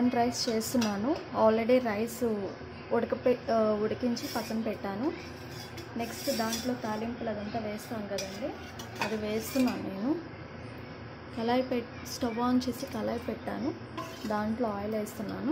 lemon rice చేస్తున్నాను already rice ఉడకపె ఆ, ఉడికించి పక్కన పెట్టాను నెక్స్ట్ దాంట్లో తాలింపులు అదంతా వేస్తాం కదండి అది వేస్తున్నాను నేను కళాయి పెట్ స్టవ్ ఆన్ చేసి కళాయి పెట్టాను దాంట్లో ఆయిల్ వేస్తున్నాను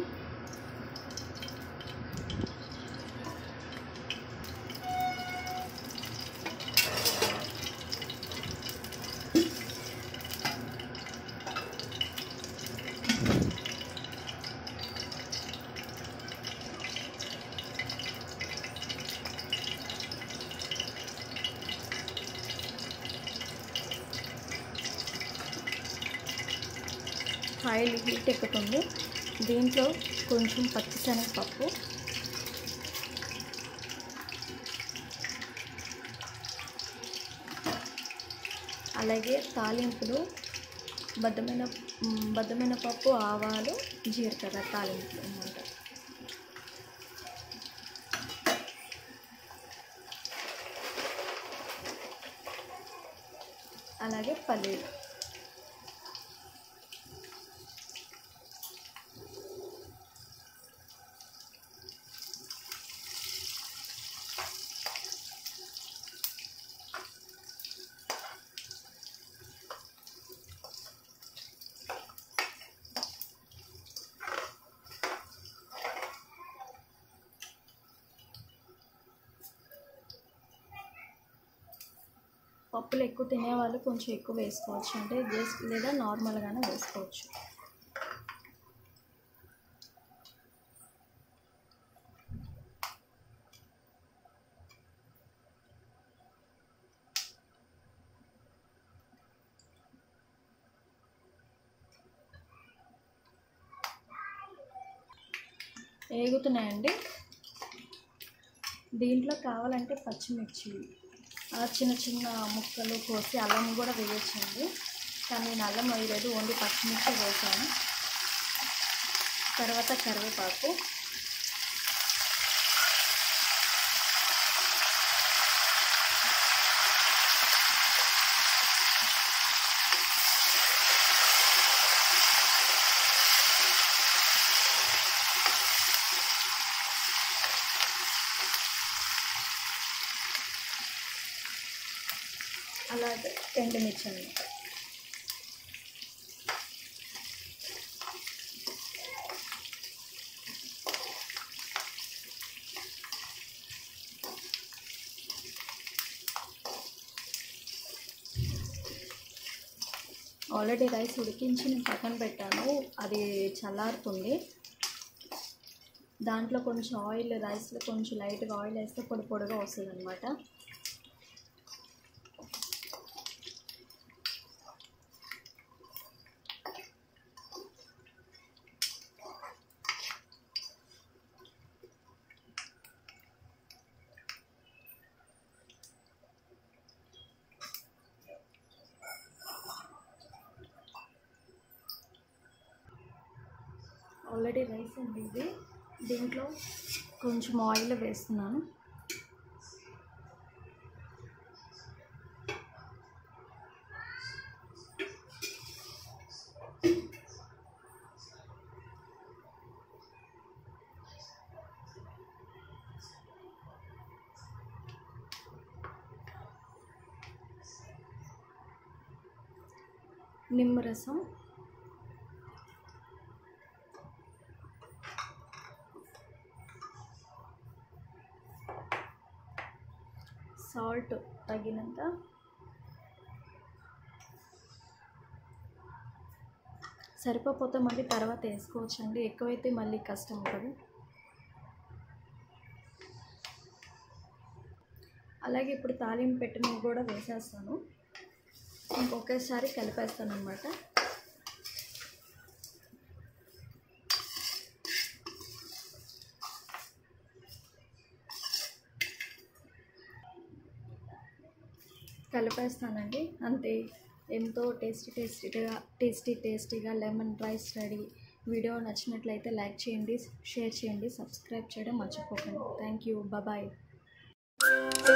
ఆయిల్ హీట్ ఎక్కుతుంది దీంట్లో కొంచెం పచ్చిశనగపప్పు అలాగే తాలింపులు బద్దమైన మ్, బద్దమైన పప్పు ఆవాలు జీలకర్ర తాలింపులు అన్నమాట అలాగే పల్లీలు పప్పులు ఎక్కువ తినేవాళ్ళు కొంచెం ఎక్కువ వేసుకోవచ్చు అంటే జస్ట్ లేదా నార్మల్గానే వేసుకోవచ్చు వేగుతున్నాయండి దీంట్లో కావాలంటే పచ్చిమిర్చి ఆ చిన్న చిన్న ముక్కలు కోసి అల్లం కూడా వేయొచ్చండి కానీ నేను అల్లం వేయలేదు ఓన్లీ పచ్చిమిర్చి వేసాను తర్వాత కరివేపాకు అలాగే ఎండుమిర్చి అన్నమాట ఆల్రెడీ రైస్ ఉడికించి నేను పక్కన పెట్టాను అది చల్లారుతుంది దాంట్లో కొంచెం ఆయిల్ రైస్లో కొంచెం లైట్గా ఆయిల్ వేస్తే పొడి పొడిగా వస్తుంది అనమాట ఆల్రెడీ రైస్ ఉంది ఇది దీంట్లో కొంచెం ఆయిల్ వేస్తున్నాను నిమ్మరసం సాల్ట్ తగినంత సరిపోతే మళ్ళీ తర్వాత వేసుకోవచ్చు అండి ఎక్కువైతే మళ్ళీ కష్టం ఉంటుంది అలాగే ఇప్పుడు తాలింపు పెట్టినవి కూడా వేసేస్తాను ఇంకొకేసారి కలిపేస్తాను అనమాట కలిపేస్తానండి అంతే ఎంతో టేస్టీ టేస్టీగా టేస్టీ టేస్టీగా లెమన్ రైస్ రెడీ వీడియో నచ్చినట్లయితే లైక్ చేయండి షేర్ చేయండి సబ్స్క్రైబ్ చేయడం మర్చిపోకండి థ్యాంక్ యూ బాయ్